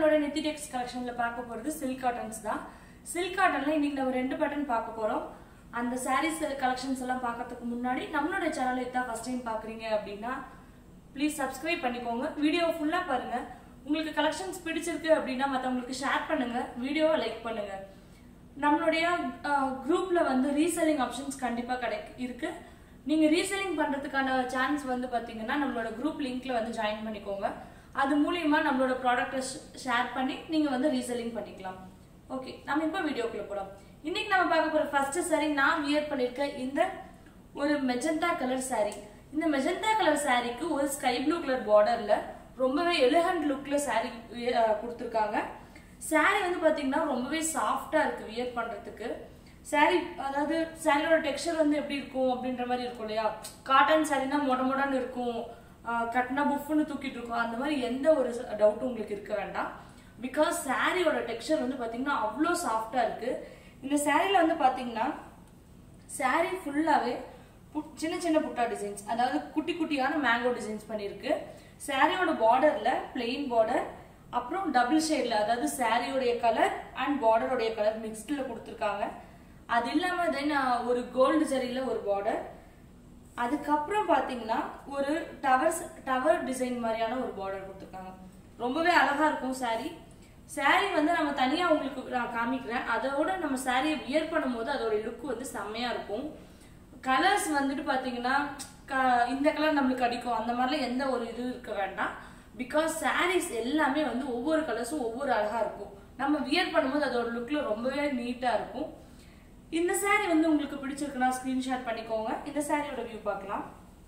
நம்மளோட நெத்தி டெக்ஸ் கலெக்ஷன்ல பார்க்க போறது சில்க் காட்டன்ஸ் தான் சில்க் காட்டன்ல இன்னைக்கு நம்ம ரெண்டு பேட்டர்ன் பார்க்க போறோம் அந்த சாரீஸ் கலெக்ஷன்ஸ் எல்லாம் பார்க்கறதுக்கு முன்னாடி நம்மளோட சேனலை இதான் ஃபர்ஸ்ட் டைம் பாக்குறீங்க அப்படின்னா ப்ளீஸ் சப்ஸ்கிரைப் பண்ணிக்கோங்க வீடியோ ஃபுல்லா பாருங்க உங்களுக்கு கலெக்ஷன்ஸ் பிடிச்சிருக்கு அப்படின்னா மற்றவங்களுக்கு ஷேர் பண்ணுங்க வீடியோவை லைக் பண்ணுங்க நம்மளுடைய குரூப்ல வந்து ரீசெல்லிங் ஆப்ஷன்ஸ் கண்டிப்பா கிடை இருக்கு நீங்க ரீசெல்லிங் பண்றதுக்கான சான்ஸ் வந்து பாத்தீங்கன்னா நம்மளோட குரூப் லிங்க்ல வந்து ஜாயின் பண்ணிக்கோங்க அது மூலியமா நம்மளோட ப்ராடக்ட்டை ஷேர் பண்ணி நீங்க வந்து ரீசெல்லிங் பண்ணிக்கலாம் ஓகே நம்ம இப்போ வீடியோக்குள்ள போலாம் இன்னைக்கு நம்ம பார்க்க போற ஃபர்ஸ்ட் saree நான் வியர் பண்ணிருக்க இந்த ஒரு மெஜந்தா கலர் saree இந்த மெஜந்தா கலர் சாரிக்கு ஒரு ஸ்கை ப்ளூ கலர் பார்டர்ல ரொம்பவே எலிகண்ட் லுக்ல saree கொடுத்துருக்காங்க saree வந்து பாத்தீங்கன்னா ரொம்பவே சாஃப்டா இருக்கு வியர் பண்றதுக்கு saree அதாவது சாரியோட டெக்ஸ்சர் வந்து எப்படி இருக்கும் அப்படின்ற மாதிரி இருக்கும் இல்லையா காட்டன் சாரினா மொட மொடன்னு இருக்கும் ஆஹ் கட்டினா புஃப்னு தூக்கிட்டு இருக்கும் அந்த மாதிரி எந்த ஒரு டவுட்டும் உங்களுக்கு இருக்க வேண்டாம் பிகாஸ் சாரியோட டெக்ஸ்சர் வந்து பாத்தீங்கன்னா அவ்வளோ சாஃப்டா இருக்கு இந்த சாரில வந்து பாத்தீங்கன்னா saree ஃபுல்லாவே புட்- சின்ன சின்ன புட்டா டிசைன்ஸ் அதாவது குட்டி குட்டியான மேங்கோ டிசைன்ஸ் பண்ணியிருக்கு சாரியோட பார்டர்ல பிளெயின் பார்டர் அப்புறம் டபுள் ஷேட்ல அதாவது சாரியோடைய கலர் அண்ட் பார்டருடைய கலர் மிக்ஸ்ட்ல கொடுத்துருக்காங்க அது இல்லாம தென் ஒரு கோல்டு ஜரியில ஒரு பார்டர் அதுக்கப்புறம் பாத்தீங்கன்னா ஒரு டவர்ஸ் டவர் டிசைன் மாதிரியான ஒரு பார்டர் கொடுத்துருக்காங்க ரொம்பவே அழகா இருக்கும் saree saree வந்து நம்ம தனியா உங்களுக்கு நான் காமிக்கிறேன் அதோட நம்ம சாரியை வியர் பண்ணும்போது அதோட லுக் வந்து செம்மையா இருக்கும் கலர்ஸ் வந்துட்டு பாத்தீங்கன்னா க- இந்த கலர் நம்மளுக்கு அடிக்கும் அந்த மாதிரிலாம் எந்த ஒரு இது இருக்க வேண்டாம் பிகாஸ் sarees எல்லாமே வந்து ஒவ்வொரு கலர்ஸும் ஒவ்வொரு அழகா இருக்கும் நம்ம வியர் பண்ணும்போது அதோட லுக்ல ரொம்பவே நீட்டா இருக்கும் இந்த saree வந்து உங்களுக்கு பிடிச்சிருக்குன்னா ஸ்கிரீன்ஷாட் பண்ணிக்கோங்க இந்த சாரியோட வியூ பார்க்கலாம்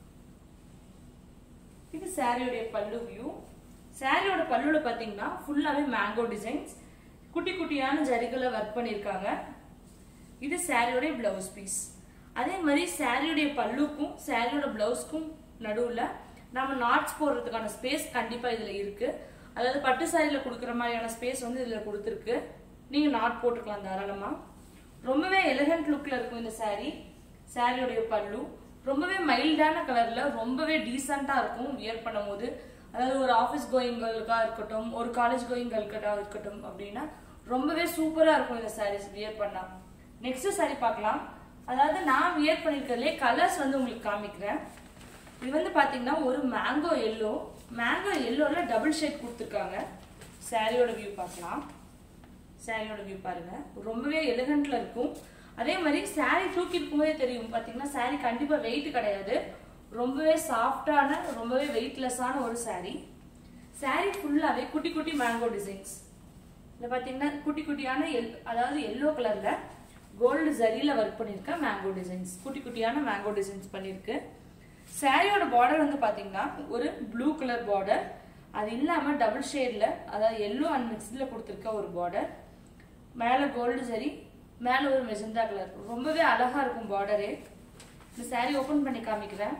இது சாரியோடைய பல்லு வியூ சாரியோட பல்லுல பாத்தீங்கன்னா ஃபுல்லாவே மேங்கோ டிசைன்ஸ் குட்டி குட்டியான ஜரிகளை ஒர்க் பண்ணிருக்காங்க இது சாரியோடைய பிளவுஸ் பீஸ் அதே மாதிரி சாரியோடைய பல்லுக்கும் சாரியோட பிளவுஸ்க்கும் நடுவுல நம்ம நாட்ஸ் போடுறதுக்கான ஸ்பேஸ் கண்டிப்பா இதுல இருக்கு அதாவது பட்டு சாரியில கொடுக்குற மாதிரியான ஸ்பேஸ் வந்து இதுல கொடுத்துருக்கு நீங்க நாட் போட்டுக்கலாம் தாராளமா ரொம்பவே எலிகண்ட் லுக்ல இருக்கும் இந்த saree சாரியோடைய பல்லு ரொம்பவே மைல்டான கலர்ல ரொம்பவே டீசெண்டா இருக்கும் வியர் பண்ணும்போது அதாவது ஒரு ஆஃபீஸ் கோயிங் கேர்ளுக்கா இருக்கட்டும் ஒரு காலேஜ் கோயிங் கேர்ளுக்கா இருக்கட்டும் அப்படின்னா ரொம்பவே சூப்பரா இருக்கும் இந்த sarees வியர் பண்ணா நெக்ஸ்ட் saree பார்க்கலாம் அதாவது நான் வியர் பண்ணிருக்கிறதுலே கலர்ஸ் வந்து உங்களுக்கு காமிக்கிறேன் இது வந்து பாத்தீங்கன்னா ஒரு மேங்கோ எல்லோ மேங்கோ எல்லோல டபுள் ஷேட் கொடுத்துருக்காங்க சாரியோட வியூ பார்க்கலாம் சாரியோட வியூ பாருங்க ரொம்பவே எலிகண்ட்ல இருக்கும் அதே மாதிரி saree தூக்கி இருக்கும்போதே தெரியும் பாத்தீங்கன்னா saree கண்டிப்பா வெயிட் கிடையாது ரொம்பவே சாஃப்டான ரொம்பவே வெயிட்லெஸ்ஸான ஒரு saree saree ஃபுல்லாவே குட்டி குட்டி மேங்கோ டிசைன்ஸ் இதுல பாத்தீங்கன்னா குட்டி குட்டியான எல் அதாவது எல்லோ கலர்ல கோல்டு ஜரியில ஒர்க் பண்ணிருக்க மேங்கோ டிசைன்ஸ் குட்டி குட்டியான மேங்கோ டிசைன்ஸ் பண்ணிருக்கு சாரியோட பார்டர் வந்து பாத்தீங்கன்னா ஒரு ப்ளூ கலர் பார்டர் அது இல்லாம டபுள் ஷேட்ல அதாவது எல்லோ அண்ட் மிக்ஸ்ல கொடுத்துருக்க ஒரு பார்டர் மேல கோல்டு சரி மேல ஒரு மெஜந்தா கலர் ரொம்பவே அழகா இருக்கும் பார்டரே இந்த saree ஓபன் பண்ணி காமிக்கிறேன்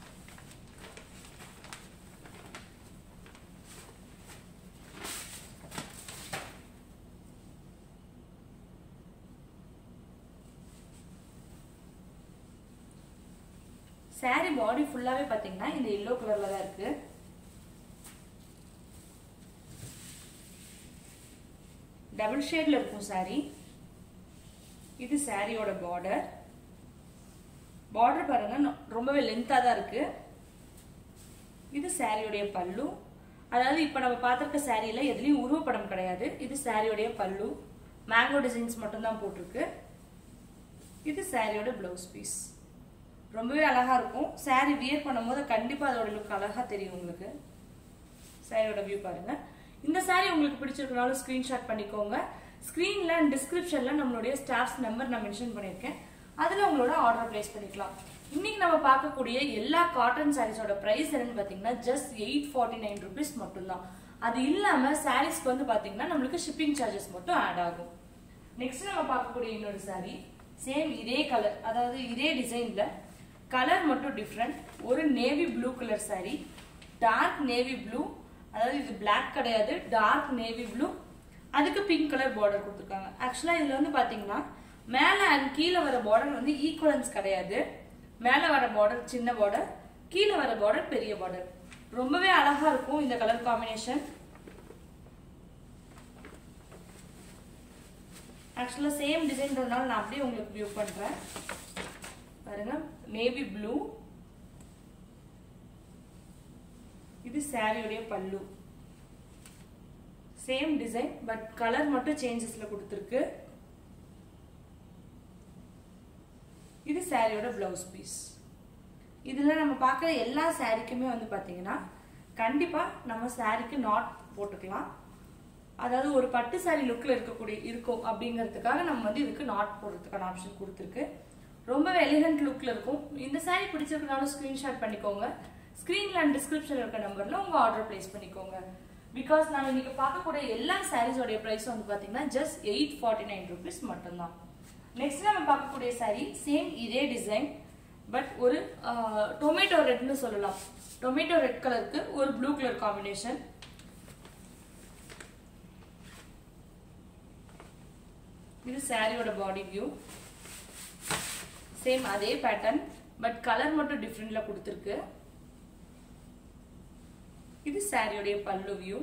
saree பாடி ஃபுல்லாவே பாத்தீங்கன்னா இந்த எல்லோ கலர்ல தான் இருக்கு டபுள் ஷேட்ல இருக்கும் saree இது சாரியோட பார்டர் பார்டர் பாருங்க நொ- ரொம்பவே லென்த்தா தான் இருக்கு இது சாரியோடைய பல்லு அதாவது இப்ப நம்ம பார்த்திருக்க சாரியில எதுலயும் உருவப்படம் கிடையாது இது சாரியோடைய பல்லு மேங்கோ டிசைன்ஸ் மட்டும் தான் போட்டிருக்கு இது சாரியோட பிளவுஸ் பீஸ் ரொம்பவே அழகா இருக்கும் saree வியர் பண்ணும்போது கண்டிப்பா அதோட லுக் அழகா தெரியும் உங்களுக்கு சாரியோட வியூ பாருங்க இந்த saree உங்களுக்கு பிடிச்சிருக்கனாலும் ஸ்கிரீன்ஷாட் பண்ணிக்கோங்க ஸ்க்ரீன்ல அண்ட் டிஸ்கிரிப்ஷன்ல நம்மளுடைய ஸ்டாஃப்ஸ் நம்பர் நான் மென்ஷன் பண்ணியிருக்கேன் அதுல உங்களோட ஆர்டர் பிளேஸ் பண்ணிக்கலாம் இன்னைக்கு நம்ம பார்க்கக்கூடிய எல்லா காட்டன் சாரீஸோட பிரைஸ் என்னன்னு பாத்தீங்கன்னா just eight forty nine rupees மட்டும்தான் அது இல்லாம சாரீஸ்க்கு வந்து பாத்தீங்கன்னா நம்மளுக்கு ஷிப்பிங் சார்ஜஸ் மட்டும் ஆட் ஆகும் நெக்ஸ்ட் நம்ம பார்க்கக்கூடிய இன்னொரு saree சேம் இதே கலர் அதாவது இதே டிசைன்ல கலர் மட்டும் டிஃப்ரெண்ட் ஒரு navy blue colour saree dark navy blue அதாவது இது Black கிடையாது டார்க் நேவி ப்ளூ அதுக்கு பிங்க் கலர் பார்டர் கொடுத்துருக்காங்க ஆக்சுவலா இதுல வந்து பாத்தீங்கன்னா மேல அண்ட் கீழே வர பார்டர் வந்து ஈக்குவலன்ஸ் கிடையாது மேல வர பார்டர் சின்ன பார்டர் கீழே வர பார்டர் பெரிய பார்டர் ரொம்பவே அழகா இருக்கும் இந்த கலர் காம்பினேஷன் ஆக்சுவலாக சேம் டிசைன்றதுனால நான் அப்படியே உங்களுக்கு வியூ பண்ணுறேன் பாருங்க நேவி ப்ளூ இது சாரியுடைய பல்லு சேம் டிசைன் பட் கலர் மட்டும் சேஞ்சஸ்ல கொடுத்துருக்கு இது சாரியோட பிளவுஸ் பீஸ் இதுல நம்ம பார்க்குற எல்லா சாரிக்குமே வந்து பாத்தீங்கன்னா கண்டிப்பா நம்ம சாரிக்கு நாட் போட்டுக்கலாம் அதாவது ஒரு பட்டு சாரி லுக்ல இருக்கக்கூடிய இருக்கும் அப்படிங்கிறதுக்காக நம்ம வந்து இதுக்கு நாட் போடுறதுக்கான ஆப்ஷன் கொடுத்துருக்கு ரொம்பவே எலிகண்ட் லுக்ல இருக்கும் இந்த சாரி பிடிச்சிருக்கனாலும் ஸ்கிரீன்ஷாட் பண்ணிக்கோங்க ஸ்க்ரீன்ல அண்ட் டிஸ்கிரிப்ஷன்ல இருக்க நம்பர்ல உங்க ஆர்டர் பிளேஸ் பண்ணிக்கோங்க பிகாஸ் நாங்கள் இன்னைக்கு பார்க்கக்கூடிய எல்லா சாரீஸோடைய ப்ரைஸ் வந்து பார்த்தீங்கன்னா just eight forty nine rupees மட்டும்தான் நெக்ஸ்ட் நம்ம பார்க்கக்கூடிய சாரி சேம் இதே டிசைன் பட் ஒரு டொமேட்டோ ரெட்னு சொல்லலாம் டொமேட்டோ ரெட் கலருக்கு ஒரு ப்ளூ கலர் காம்பினேஷன் இது சாரியோட பாடி வியூ சேம் அதே பேட்டர்ன் பட் கலர் மட்டும் டிஃப்ரெண்ட்ல கொடுத்துருக்கு இது சாரியோடைய பல்லு வியூ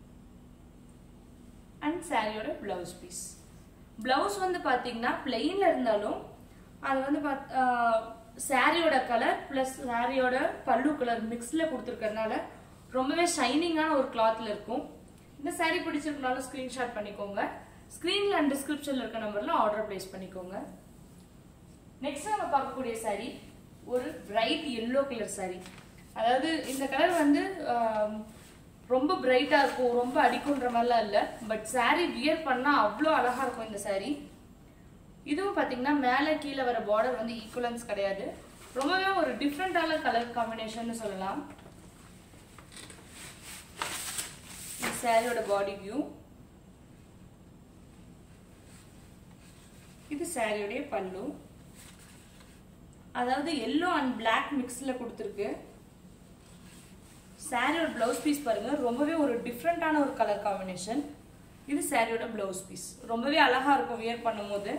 அண்ட் சாரியோட பிளவுஸ் பீஸ் பிளவுஸ் வந்து பாத்தீங்கன்னா பிளெயின்ல இருந்தாலும் அது வந்து சாரியோட கலர் பிளஸ் சாரியோட பல்லு கலர் மிக்ஸ்ல கொடுத்துருக்கறதுனால ரொம்பவே ஷைனிங்கான ஒரு கிளாத்ல இருக்கும் இந்த சாரி பிடிச்சிருக்கனாலும் ஸ்கிரீன்ஷாட் பண்ணிக்கோங்க ஸ்கிரீன்ல அண்ட் டிஸ்கிரிப்ஷன்ல இருக்க நம்பர்ல ஆர்டர் பிளேஸ் பண்ணிக்கோங்க நெக்ஸ்ட் நம்ம பார்க்கக்கூடிய சாரி ஒரு பிரைட் எல்லோ கலர் சாரி அதாவது இந்த கலர் வந்து ரொம்ப பிரைட்டா இருக்கும் ரொம்ப அடிக்குன்ற மாதிரிலாம் இல்லை பட் சாரி வியர் பண்ணா அவ்வளோ அழகா இருக்கும் இந்த சாரி இதுவும் பார்த்தீங்கன்னா மேலே கீழே வர பார்டர் வந்து ஈக்குவலன்ஸ் கிடையாது ரொம்பவே ஒரு டிஃப்ரெண்டான கலர் காம்பினேஷன் சொல்லலாம் இந்த சாரியோட பாடி வியூ இது சாரியோடைய பல்லு அதாவது எல்லோ அண்ட் பிளாக் மிக்ஸில் கொடுத்துருக்கு சாரியோட பிளவுஸ் பீஸ் பாருங்க ரொம்பவே ஒரு டிஃப்ரெண்டான ஒரு கலர் காம்பினேஷன் இது சாரியோட பிளவுஸ் பீஸ் ரொம்பவே அழகா இருக்கும் வியர் பண்ணும்போது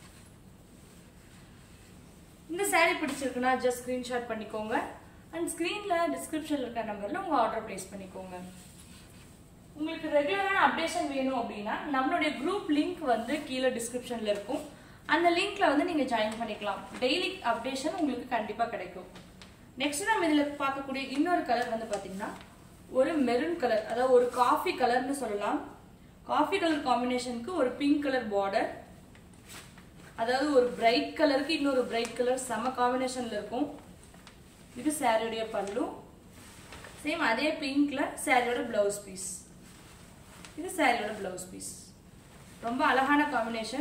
இந்த சாரி பிடிச்சிருக்குன்னா ஜஸ்ட் ஸ்கிரீன்ஷாட் பண்ணிக்கோங்க அண்ட் ஸ்க்ரீன்ல டிஸ்கிரிப்ஷன்ல இருக்க நம்பர்ல உங்க ஆர்டர் பிளேஸ் பண்ணிக்கோங்க உங்களுக்கு ரெகுலரான அப்டேஷன் வேணும் அப்படின்னா நம்மளுடைய குரூப் லிங்க் வந்து கீழே டிஸ்கிரிப்ஷன்ல இருக்கும் அந்த லிங்க்ல வந்து நீங்க ஜாயின் பண்ணிக்கலாம் டெய்லி அப்டேஷன் உங்களுக்கு கண்டிப்பா கிடைக்கும் நெக்ஸ்ட் நம்ம இதுல பார்க்கக்கூடிய இன்னொரு கலர் வந்து பாத்தீங்கன்னா ஒரு மெரூன் கலர் அதாவது ஒரு காஃபி கலர்னு சொல்லலாம் காஃபி கலர் காம்பினேஷனுக்கு ஒரு பிங்க் கலர் பார்டர் அதாவது ஒரு பிரைட் கலருக்கு இன்னொரு பிரைட் கலர் செம காம்பினேஷன்ல இருக்கும் இது சாரியோடைய பல்லு சேம் அதே பிங்க்ல சாரியோட பிளவுஸ் பீஸ் இது சாரியோட பிளவுஸ் பீஸ் ரொம்ப அழகான காம்பினேஷன்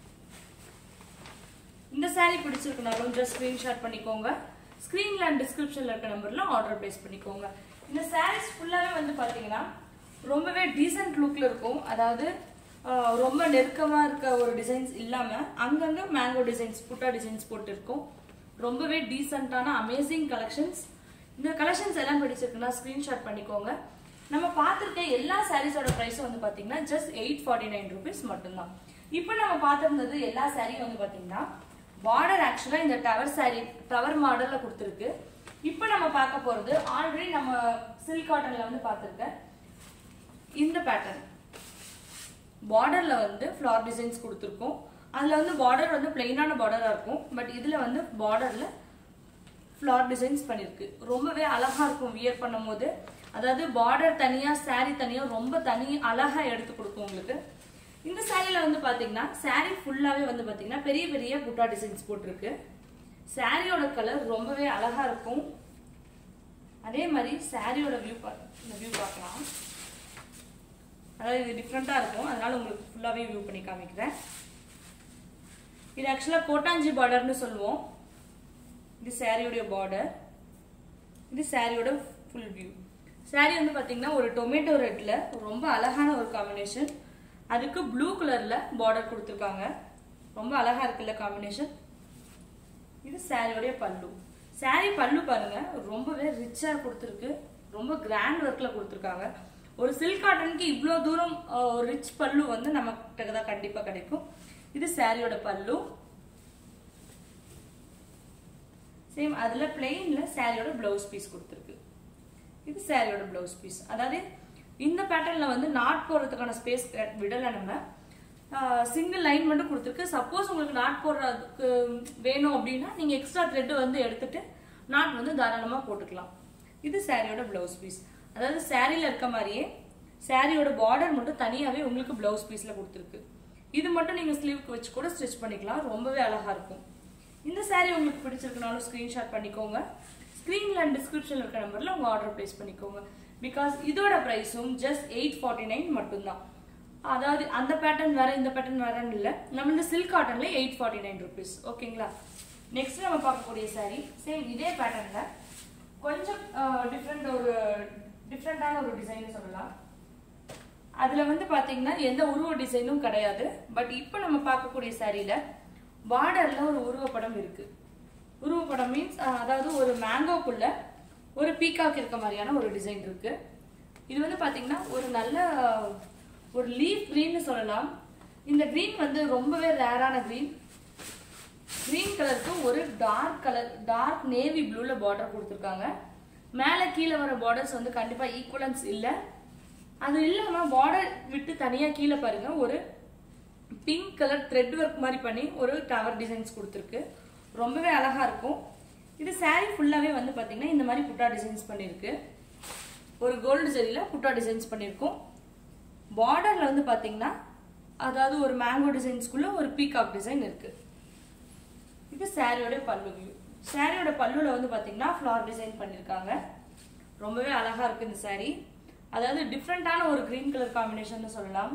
இந்த சாரி பிடிச்சிருக்கனாலும் ஜஸ்ட் ஸ்கிரீன்ஷாட் பண்ணிக்கோங்க ஸ்க்ரீன்ல அண்ட் டிஸ்கிரிப்ஷன்ல இருக்க நம்பர்ல ஆர்டர் பிளேஸ் பண்ணிக்கோங்க இந்த சாரீஸ் ஃபுல்லாவே வந்து பாத்தீங்கன்னா ரொம்பவே டீசென்ட் லுக்ல இருக்கும் அதாவது ஆஹ், ரொம்ப நெருக்கமா இருக்க ஒரு டிசைன்ஸ் இல்லாம அங்கங்க மேங்கோ டிசைன்ஸ் புட்டா டிசைன்ஸ் போட்டு இருக்கும் ரொம்பவே டீசென்டான அமேசிங் கலெக்ஷன்ஸ் இந்த கலெக்ஷன்ஸ் எல்லாம் பிடிச்சிருக்குன்னா ஸ்கிரீன்ஷாட் பண்ணிக்கோங்க நம்ம பார்த்துருக்க எல்லா சாரீஸோட ப்ரைஸும் வந்து பாத்தீங்கன்னா just eight forty nine rupees மட்டும்தான் இப்போ நம்ம பார்த்துருந்தது எல்லா சாரியும் வந்து பாத்தீங்கன்னா பார்டர் ஆக்சுவலா இந்த டவர் சாரி டவர் மாடல்ல கொடுத்துருக்கு இப்போ நம்ம பார்க்க போறது ஆல்ரெடி நம்ம சில்க் காட்டன்ல வந்து பார்த்துருக்க இந்த பேட்டர்ன் பார்டர்ல வந்து ஃப்ளார் டிசைன்ஸ் கொடுத்துருக்கோம் அதுல வந்து பார்டர் வந்து பிளெயினான பார்டரா இருக்கும் பட் இதுல வந்து பார்டர்ல ஃப்ளார் டிசைன்ஸ் பண்ணிருக்கு ரொம்பவே அழகா இருக்கும் வியர் பண்ணும்போது அதாவது பார்டர் தனியா saree தனியா ரொம்ப தனி அழகா எடுத்து கொடுக்கும் உங்களுக்கு இந்த சாரியில வந்து பாத்தீங்கன்னா saree ஃபுல்லாவே வந்து பாத்தீங்கன்னா பெரிய பெரிய புட்டா டிசைன்ஸ் போட்டிருக்கு சாரியோட கலர் ரொம்பவே அழகா இருக்கும் அதே மாதிரி சாரியோட வியூ இந்த வியூ பார்க்கலாம் அதாவது இது டிஃப்ரெண்டா இருக்கும் அதனால உங்களுக்கு ஃபுல்லாவே வியூ பண்ணி காமிக்கிறேன் இது ஆக்சுவலா கோட்டாஞ்சி பார்டர்னு சொல்லுவோம் இது சாரியோடைய பார்டர் இது சாரியோட ஃபுல் வியூ சாரி வந்து பாத்தீங்கன்னா ஒரு டொமேட்டோ ரெட்ல ரொம்ப அழகான ஒரு காம்பினேஷன் அதுக்கு ப்ளூ கலர்ல பார்டர் கொடுத்துருக்காங்க ரொம்ப அழகா இருக்குல்ல காம்பினேஷன் இது சாரியோடைய பல்லு சாரி பல்லு பாருங்க ரொம்பவே ரிச்சா கொடுத்துருக்கு ரொம்ப கிராண்ட் ஒர்க்ல கொடுத்துருக்காங்க ஒரு சில்க் காட்டனுக்கு இவ்வளோ தூரம் அஹ், ஒரு ரிச் பல்லு வந்து நமக்கு தான் கண்டிப்பா கிடைக்கும் இது சாரியோட பல்லு சேம் அதுல பிளெயின்ல சாரியோட பிளவுஸ் பீஸ் கொடுத்துருக்கு இது சாரியோட பிளவுஸ் பீஸ் அதாவது இந்த பேட்டர்ன்ல வந்து நாட் போடுறதுக்கான ஸ்பேஸ் விடல நம்ம சிங்கிள் லைன் மட்டும் கொடுத்துருக்கு சப்போஸ் உங்களுக்கு நாட் போடுறதுக்கு வேணும் அப்படின்னா நீங்க எக்ஸ்ட்ரா த்ரெட் வந்து எடுத்துட்டு நாட் வந்து தாராளமா போட்டுக்கலாம் இது சாரியோட பிளவுஸ் பீஸ் அதாவது சாரியில இருக்க மாதிரியே சாரியோட பார்டர் மட்டும் தனியாவே உங்களுக்கு பிளவுஸ் பீஸ்ல கொடுத்துருக்கு இது மட்டும் நீங்க ஸ்லீவ்க்கு வச்சு கூட ஸ்டிச் பண்ணிக்கலாம் ரொம்பவே அழகா இருக்கும் இந்த saree உங்களுக்கு பிடிச்சிருக்குனாலும் ஸ்கிரீன்ஷாட் பண்ணிக்கோங்க ஸ்க்ரீன்ல அண்ட் டிஸ்கிரிப்ஷன்ல இருக்க நம்பர்ல உங்க ஆர்டர் பிளேஸ் பண்ணிக்கோங்க பிகாஸ் இதோட பிரைஸும் ஜஸ்ட் எயிட் ஃபார்ட்டி நைன் மட்டும்தான் அதாவது அந்த பேட்டர்ன் வேற இந்த பேட்டர்ன் வேறன்னு இல்லை நம்ம இந்த சில்க் காட்டன்ல எயிட் ஃபார்ட்டி நைன் ருபீஸ் ஓகேங்களா நெக்ஸ்ட் நம்ம பார்க்கக்கூடிய saree சேம் இதே பேட்டர்ன்ல கொஞ்சம் டிஃப்ரெண்ட் ஒரு டிஃப்ரெண்டான ஒரு டிசைன் சொல்லலாம் அதுல வந்து பாத்தீங்கன்னா எந்த உருவ டிசைனும் கிடையாது பட் இப்போ நம்ம பார்க்கக்கூடிய சாரியில பார்டர்ல ஒரு உருவப்படம் இருக்கு உருவப்படம் மீன்ஸ் அதாவது ஒரு மேங்கோக்குள்ள ஒரு பீகாக் இருக்க மாதிரியான ஒரு டிசைன் இருக்கு இது வந்து பாத்தீங்கன்னா ஒரு நல்ல ஒரு லீஃப் க்ரீன்னு சொல்லலாம் இந்த க்ரீன் வந்து ரொம்பவே ரேரான க்ரீன் கிரீன் கலருக்கு ஒரு டார்க் கலர் டார்க் நேவி ப்ளூல பார்டர் கொடுத்துருக்காங்க மேலே கீழே வர பார்டர்ஸ் வந்து கண்டிப்பா ஈக்குவலன்ஸ் இல்லை அது இல்லாம பார்டர் விட்டு தனியா கீழே பாருங்க ஒரு பிங்க் கலர் த்ரெட் ஒர்க் மாதிரி பண்ணி ஒரு டவர் டிசைன்ஸ் கொடுத்துருக்கு ரொம்பவே அழகா இருக்கும் இது saree ஃபுல்லாவே வந்து பாத்தீங்கன்னா இந்த மாதிரி புட்டா டிசைன்ஸ் பண்ணிருக்கு ஒரு கோல்டு ஜெரியில புட்டா டிசைன்ஸ் பண்ணியிருக்கோம் பார்டர்ல வந்து பாத்தீங்கன்னா அதாவது ஒரு மேங்கோ டிசைன்ஸ்குள்ள ஒரு பீகாக் டிசைன் இருக்கு இது சாரியோட பல்லு வியூ சாரியோட பல்லுல வந்து பாத்தீங்கன்னா ஃப்ளார் டிசைன் பண்ணிருக்காங்க ரொம்பவே அழகா இருக்கு இந்த saree அதாவது டிஃப்ரெண்டான ஒரு கிரீன் கலர் காம்பினேஷன் சொல்லலாம்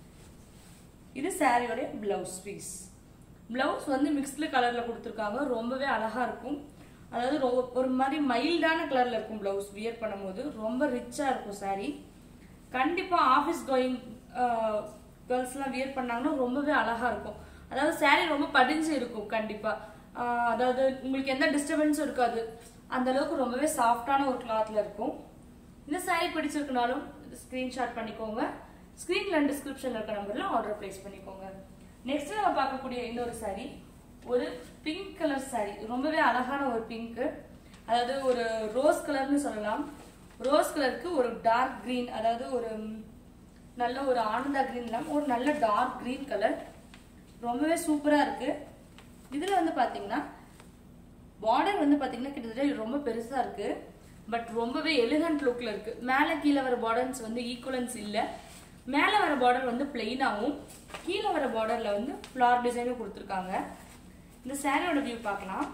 இது சாரியோட பிளவுஸ் பீஸ் பிளவுஸ் வந்து மிக்ஸ்டு கலர்ல கொடுத்துருக்காங்க ரொம்பவே அழகா இருக்கும் அதாவது ரொ- ஒரு மாதிரி மைல்டான கலர்ல இருக்கும் பிளவுஸ் வியர் பண்ணும்போது ரொம்ப ரிச்சா இருக்கும் saree கண்டிப்பா ஆஃபீஸ் கோயிங் கேர்ள்ஸ்லாம் வியர் பண்ணாங்கன்னா ரொம்பவே அழகா இருக்கும் அதாவது saree ரொம்ப படிஞ்சு இருக்கும் கண்டிப்பா ஆஹ் அதாவது உங்களுக்கு எந்த டிஸ்டர்பன்ஸும் இருக்காது அந்த அளவுக்கு ரொம்பவே சாஃப்டான ஒரு கிளாத்ல இருக்கும் இந்த saree பிடிச்சிருக்குனாலும் ஸ்கிரீன்ஷாட் பண்ணிக்கோங்க ஸ்க்ரீன்ல டிஸ்கிரிப்ஷன்ல இருக்க நம்பர்ல ஆர்டர் பிளேஸ் பண்ணிக்கோங்க நெக்ஸ்ட் நம்ம பார்க்கக்கூடிய இன்னொரு saree ஒரு பிங்க் கலர் saree ரொம்பவே அழகான ஒரு பிங்க் அதாவது ஒரு ரோஸ் கலர்னு சொல்லலாம் ரோஸ் கலருக்கு ஒரு டார்க் green அதாவது ஒரு ம், நல்ல ஒரு ஆனந்தா green இல்லாம ஒரு நல்ல டார்க் green கலர் ரொம்பவே சூப்பரா இருக்கு இதுல வந்து பாத்தீங்கன்னா பார்டர் வந்து பாத்தீங்கன்னா கிட்டத்தட்ட ரொம்ப பெருசா இருக்கு பட் ரொம்பவே எலிகன்ட் லுக்ல இருக்கு மேல கீழே வர பார்டர்ஸ் வந்து ஈக்குவலன்ஸ் இல்ல மேல வர பார்டர் வந்து பிளெயினாவும் கீழே வர பார்டர்ல வந்து ஃபிளார் டிசைனும் கொடுத்துருக்காங்க இந்த சாரியோட வியூ பார்க்கலாம்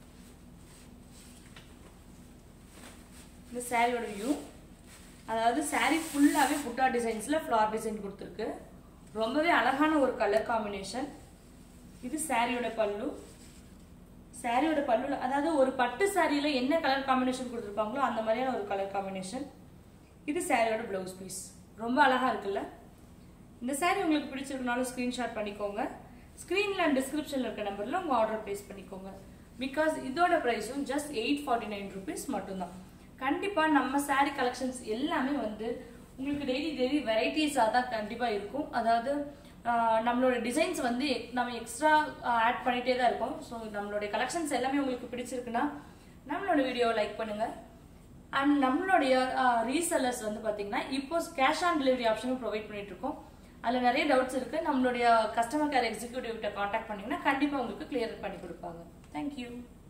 இந்த சாரியோட வியூ அதாவது saree ஃபுல்லாவே புட்டா டிசைன்ஸ்ல ஃபிளார் டிசைன் கொடுத்துருக்கு ரொம்பவே அழகான ஒரு கலர் காம்பினேஷன் இது சாரியோட பல்லு சாரியோட பல்லுல அதாவது ஒரு பட்டு சாரியில என்ன கலர் காம்பினேஷன் கொடுத்துருப்பாங்களோ அந்த மாதிரியான ஒரு கலர் காம்பினேஷன் இது சாரியோட பிளவுஸ் பீஸ் ரொம்ப அழகா இருக்குல்ல இந்த saree உங்களுக்கு பிடிச்சிருக்கனாலும் ஸ்கிரீன்ஷாட் பண்ணிக்கோங்க ஸ்க்ரீன்ல அண்ட் டிஸ்கிரிப்ஷன்ல இருக்க நம்பர்ல உங்க ஆர்டர் பிளேஸ் பண்ணிக்கோங்க பிகாஸ் இதோட ப்ரைஸும் just eight forty nine rupees மட்டும்தான் கண்டிப்பா நம்ம saree கலெக்ஷன்ஸ் எல்லாமே வந்து உங்களுக்கு டெய்லி டெய்லி வெரைட்டிஸாக தான் கண்டிப்பா இருக்கும் அதாவது ஆஹ், நம்மளோட டிசைன்ஸ் வந்து நம்ம எக்ஸ்ட்ரா ஆட் பண்ணிட்டே தான் இருக்கோம் ஸோ நம்மளுடைய கலெக்ஷன்ஸ் எல்லாமே உங்களுக்கு பிடிச்சிருக்குன்னா நம்மளோட வீடியோவை லைக் பண்ணுங்க அண்ட் நம்மளுடைய ரீசெல்லர்ஸ் வந்து பாத்தீங்கன்னா இப்போ கேஷ் ஆன் டெலிவரி ஆப்ஷனும் ப்ரொவைட் பண்ணிட்டு இருக்கோம் அதுல நிறைய டவுட்ஸ் இருக்கு நம்மளுடைய கஸ்டமர் கேர் எக்ஸிக்யூட்டிவ் கிட்ட காண்டாக்ட் பண்ணீங்கன்னா கண்டிப்பா உங்களுக்கு கிளியர் பண்ணி கொடுப்பாங்க தேங்க்யூ